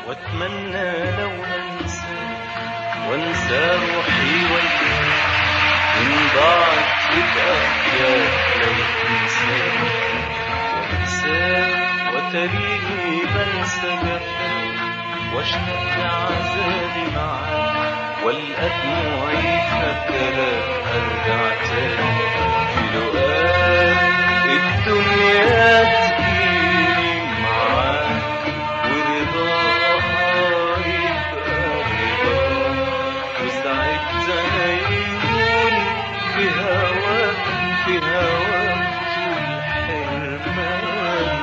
واتمنى لو انسى وانسى روحي وياك ان ضاعت تبقى احياك لو تنساني وانساك وتريني بنسى جفاك واشتاق لعذابي معاك والقى دموعي فاكراك ارجع تاني في لقاك الدنيا تجيلي معاك ورضاها يبقى رضاك وساعتها يهون في هواك في هواك الحرمان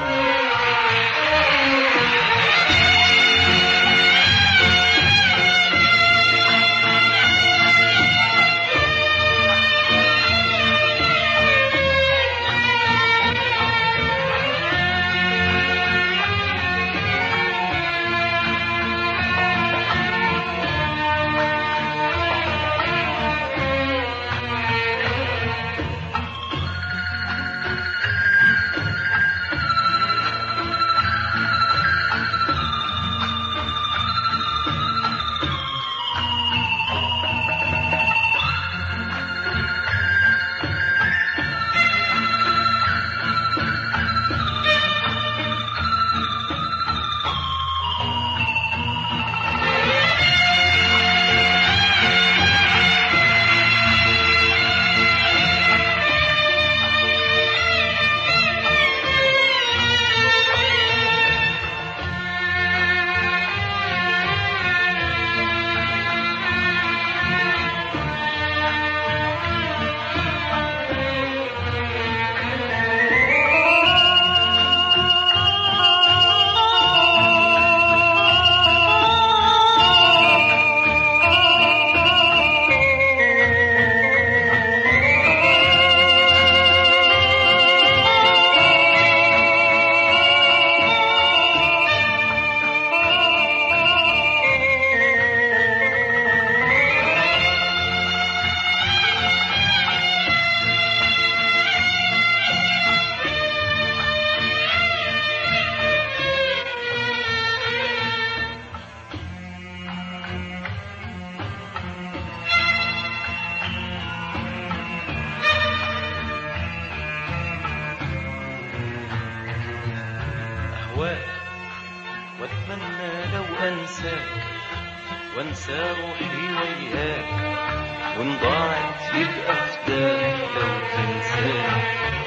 أهواك وأتمنى لو أنساك وأنسى روحي وياك وإن ضاعت يبقى فداك لو تنساني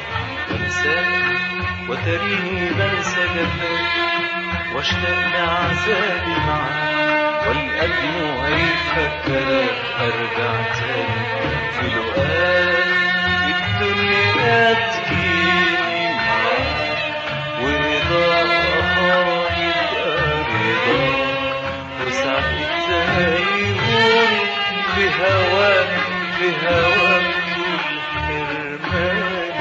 وأنساك وتريني بنسى جفاك واشتاق لعذابي معاك والقى دموعي فكرك أرجع تاني في لقاك الدنيا تجيني معاك ورضاها يبقى رضاك وساعتها يهون في هواك في هواك الحرمان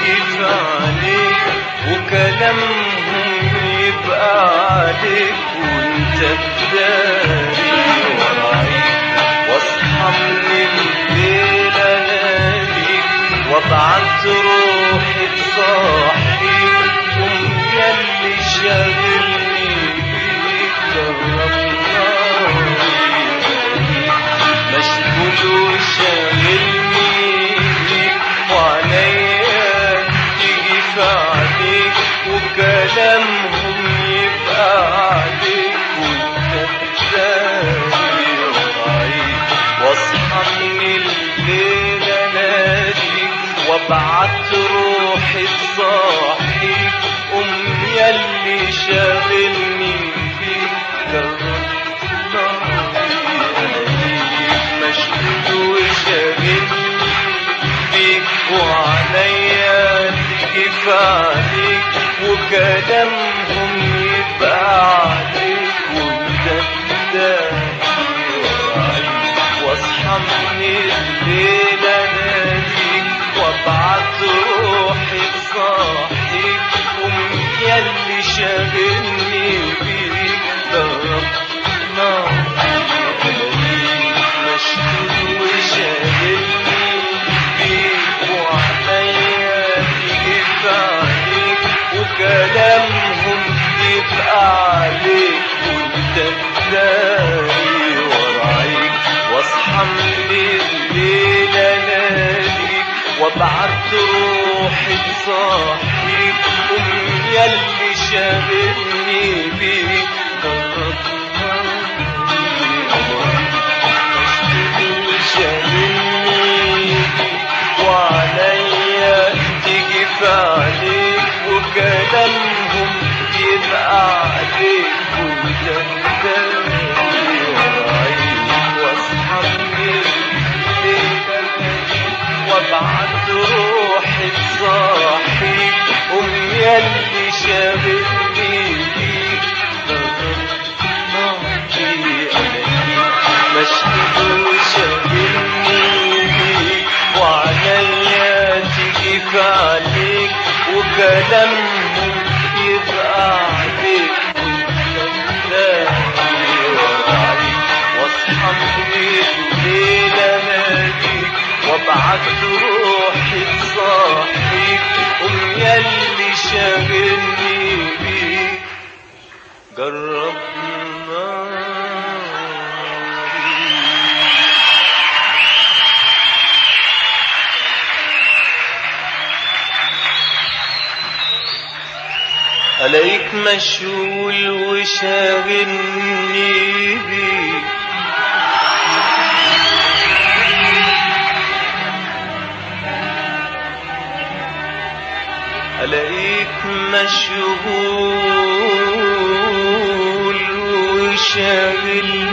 تيجي في عينيك وكلامهم يبقى عليك وانت تداري ورايك واصحى من الليل اناديك وابعت روحي تصحيك قوم ياللي شاغلني بيك جرب مشغول وشاغلني بيك وعليا تيجي في عليك وكلامهم يبقى عليك وانت تداري ورايك واصحى من الليل اناديك وابعت روحي تصحيك قوم ياللي شاغلني فيك جرب مشغول وشاغلني بيك وعليا تجيب عليك وكلامهم يبقى عليك وانت تداري ورايك واصحى من الليل اناديك وابعت روحي تصحيك قوم ياللي شاغلني بيك ضرب نار مشغول وشاغلني بيك وعليا تجيب عليك وكلامهم يبقى عليك وانت تداري ورايك واصحى من الليل اناديك وابعت روحي تصحيك قوم ياللي شاغلني بيك شاغلني وعليا تيجي في عليك وكلامهم يبقى عليك وانت تداري ورايك واصحى من الليل وابعت روحي تصحيك قوم ياللي شاغلني بيك ناري أناديك مشغول وشاغلني بيك وعليا تيجي في عليك وكلامهم يبقى عليك وانت تداري ورايك واصحى من الليل اناديك وابعت روحي تصحيك قوم ياللي شاغلني بيك جرب ناري عليك مشغول وشاغلني بيك عليك مشغول وشاغلني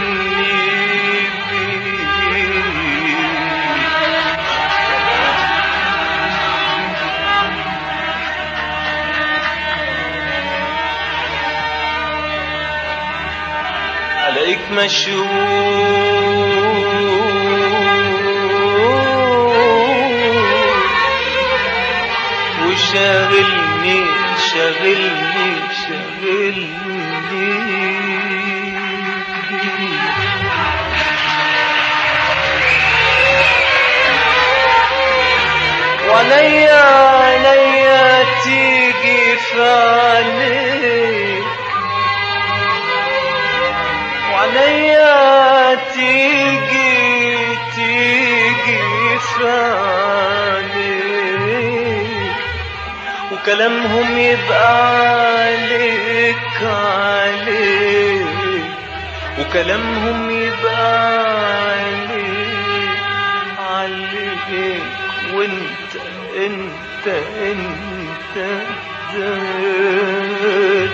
بيك عليك مشغول وشاغلني شاغلني شاغلني وعليا عليا تيجي في عينيك وعليا تيجي تيجي في عينيك وكلامهم يبقى عليك عليك وكلامهم يبقى عليك عليك وانت انت انت داري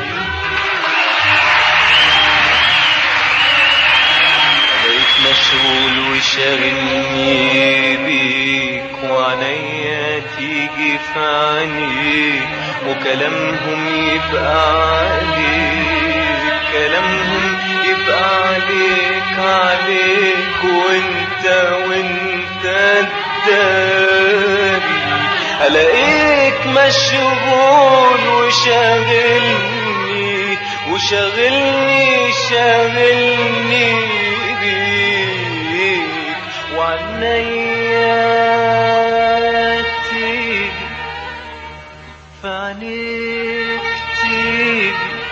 عليك مشغول وشاغلني بيك وعليا تيجي في عينيك وكلامهم يبقى عليك كلامهم يبقى عليك عليك وانت وانت الداري الاقيك مشغول وشاغلني وشاغلني شاغلني بيك وعنيا تيجي فعنيك تيجي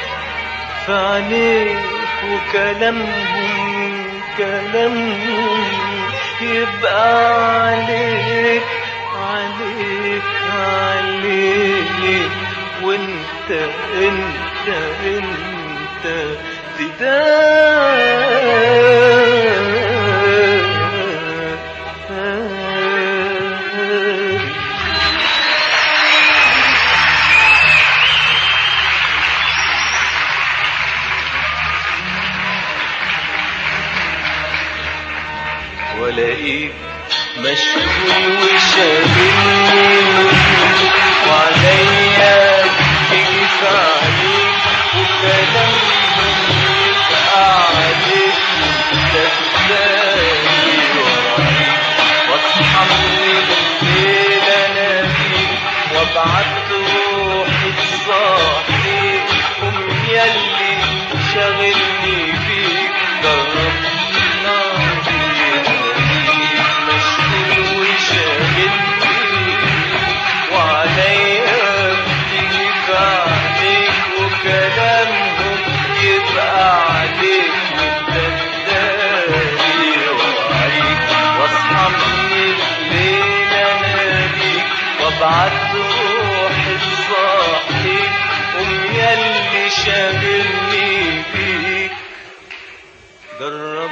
فعنيك وكلامهم كلامهم يبقى عليك عليك عليك وانت انت انت فداك والاقيك مشغول وشاغلني وعليا كيف عليك وكلامهم يبقى عليك تفداني ورايك واصحى من الليل اناديك وابعت روحي تصاحيك قوم ياللي شاغلني بيك جرب ناري مشغول وشاغلني وعليا بتيجي عليك وكلامهم يبقى عليك وتداري وعيك واصحى من الليل اناديك وابعت روحي تصاحيك قوم ياللي شاغلني بيك جرب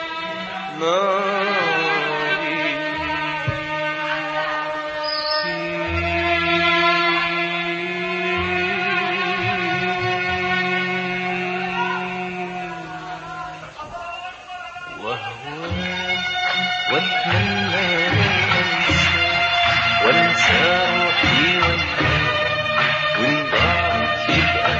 ناري وهواك واتمنى انسى وانسى روحي وانساك وان ضاعت يبقى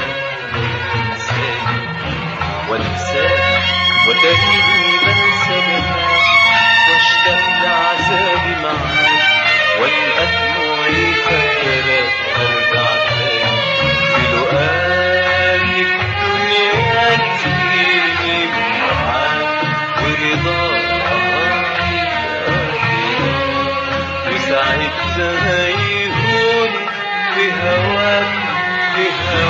انساني وانساك وتاني بنسى جمالك واشتاق لعذابي معاك والقى دموعي فاكرك ارجع تاني في لقاك الدنيا تجيني معاك ورضاك وساعتها يهون بهواك بهواك